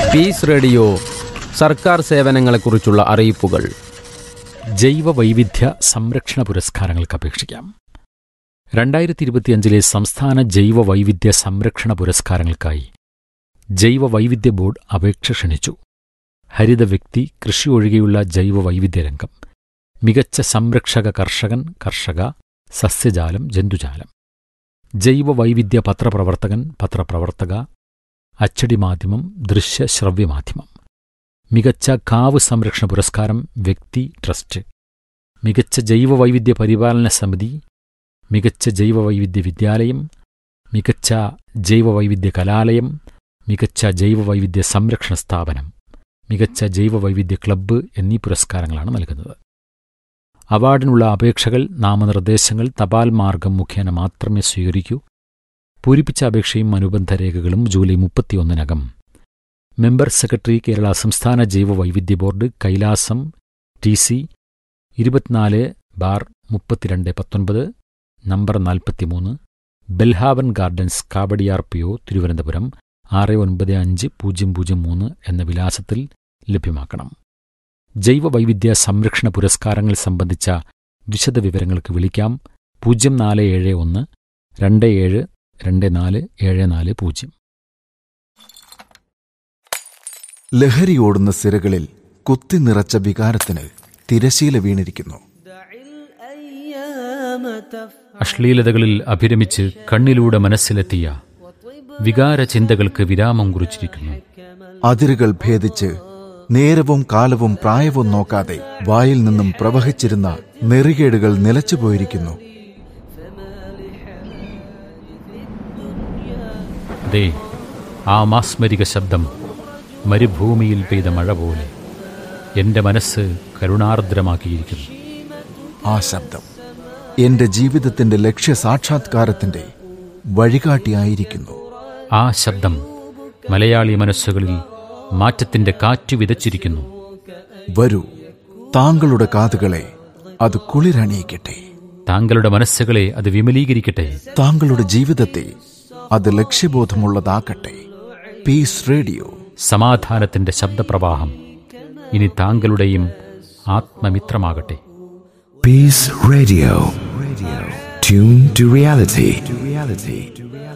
Piece radio സർക്കാർ സേവനങ്ങളെക്കുറിച്ചുള്ള അറിയിപ്പുകൾ ജൈവ വൈവിധ്യ സംരക്ഷണ പുരസ്കാരങ്ങൾക്ക് അപേക്ഷിക്കാം രണ്ടായിരത്തി ഇരുപത്തിയഞ്ചിലെ സംസ്ഥാന ജൈവ വൈവിധ്യ സംരക്ഷണ പുരസ്കാരങ്ങൾക്കായി ജൈവ വൈവിധ്യ ബോർഡ് അപേക്ഷ ക്ഷണിച്ചു ഹരിത വ്യക്തി കൃഷി ഒഴികെയുള്ള ജൈവ വൈവിധ്യ രംഗം മികച്ച സംരക്ഷക കർഷകൻ കർഷക സസ്യജാലം ജന്തുജാലം ജൈവ വൈവിധ്യ പത്രപ്രവർത്തകൻ പത്രപ്രവർത്തക അച്ചടി മാധ്യമം ദൃശ്യ ശ്രവ്യ മാധ്യമം മികച്ച കാവ് സംരക്ഷണ പുരസ്കാരം വ്യക്തി ട്രസ്റ്റ് മികച്ച ജൈവ വൈവിധ്യ പരിപാലന സമിതി മികച്ച ജൈവ വൈവിധ്യ വിദ്യാലയം മികച്ച ജൈവ വൈവിധ്യ കലാലയം മികച്ച ജൈവ വൈവിധ്യ സംരക്ഷണ സ്ഥാപനം മികച്ച ജൈവ വൈവിധ്യ ക്ലബ്ബ് എന്നീ പുരസ്കാരങ്ങളാണ് നൽകുന്നത് അവാർഡിനുള്ള അപേക്ഷകൾ നാമനിർദ്ദേശങ്ങൾ തപാൽ മാർഗം മുഖേന മാത്രമേ സ്വീകരിക്കൂ പൂരിപ്പിച്ച അപേക്ഷയും അനുബന്ധ രേഖകളും ജൂലൈ മുപ്പത്തിയൊന്നിനകം മെമ്പർ സെക്രട്ടറി കേരള സംസ്ഥാന ജൈവ വൈവിധ്യ ബോർഡ് കൈലാസം ടി സി ഇരുപത്തിനാല് ബാർ മുപ്പത്തിരണ്ട് പത്തൊൻപത് നമ്പർ നാൽപ്പത്തിമൂന്ന് Belhaven gardens Kawdiar P O Thiruvananthapuram ആറ് ഒൻപത് അഞ്ച് പൂജ്യം പൂജ്യം മൂന്ന് എന്ന വിലാസത്തിൽ ലഭ്യമാക്കണം ജൈവ വൈവിധ്യ സംരക്ഷണ പുരസ്കാരങ്ങൾ സംബന്ധിച്ച വിശദവിവരങ്ങൾക്ക് വിളിക്കാം പൂജ്യം നാല് ഏഴ് ഒന്ന് രണ്ട് ഏഴ് രണ്ട് നാല് ഏഴ് നാല് പൂജ്യം ലഹരിയോടുന്ന സിരകളിൽ കുത്തിനിറച്ച വികാരത്തിന് തിരശീല വീണിരിക്കുന്നു അശ്ലീലതകളിൽ അഭിരമിച്ച് കണ്ണിലൂടെ മനസ്സിലെത്തിയ വികാര ചിന്തകൾക്ക് വിരാമം കുറിച്ചിരിക്കുന്നു അതിരുകൾ ഭേദിച്ച് നേരവും കാലവും പ്രായവും നോക്കാതെ വായിൽ നിന്നും പ്രവഹിച്ചിരുന്ന നെറികേടുകൾ നിലച്ചുപോയിരിക്കുന്നു അതെ ആ മാസ്മരിക ശബ്ദം മരുഭൂമിയിൽ പെയ്ത മഴ പോലെ എന്റെ മനസ്സ് കരുണാർദ്രമാക്കിയിരിക്കുന്നു ആ ശബ്ദം എന്റെ ജീവിതത്തിന്റെ ലക്ഷ്യ സാക്ഷാത്കാരത്തിന്റെ വഴികാട്ടിയായിരിക്കുന്നു ആ ശബ്ദം മലയാളി മനസ്സുകളിൽ മാറ്റത്തിന്റെ കാറ്റ് വിതച്ചിരിക്കുന്നു വരൂ താങ്കളുടെ കാതുകളെ അത് കുളിരണിയിക്കട്ടെ താങ്കളുടെ മനസ്സുകളെ അത് വിമലീകരിക്കട്ടെ താങ്കളുടെ ജീവിതത്തെ അത് ലക്ഷ്യബോധമുള്ളതാക്കട്ടെ പീസ് റേഡിയോ സമാധാനത്തിന്റെ ശബ്ദപ്രവാഹം ഇനി താങ്കളുടെയും ആത്മമിത്രമാകട്ടെ Peace Radio. Radio. Tune to reality. To reality.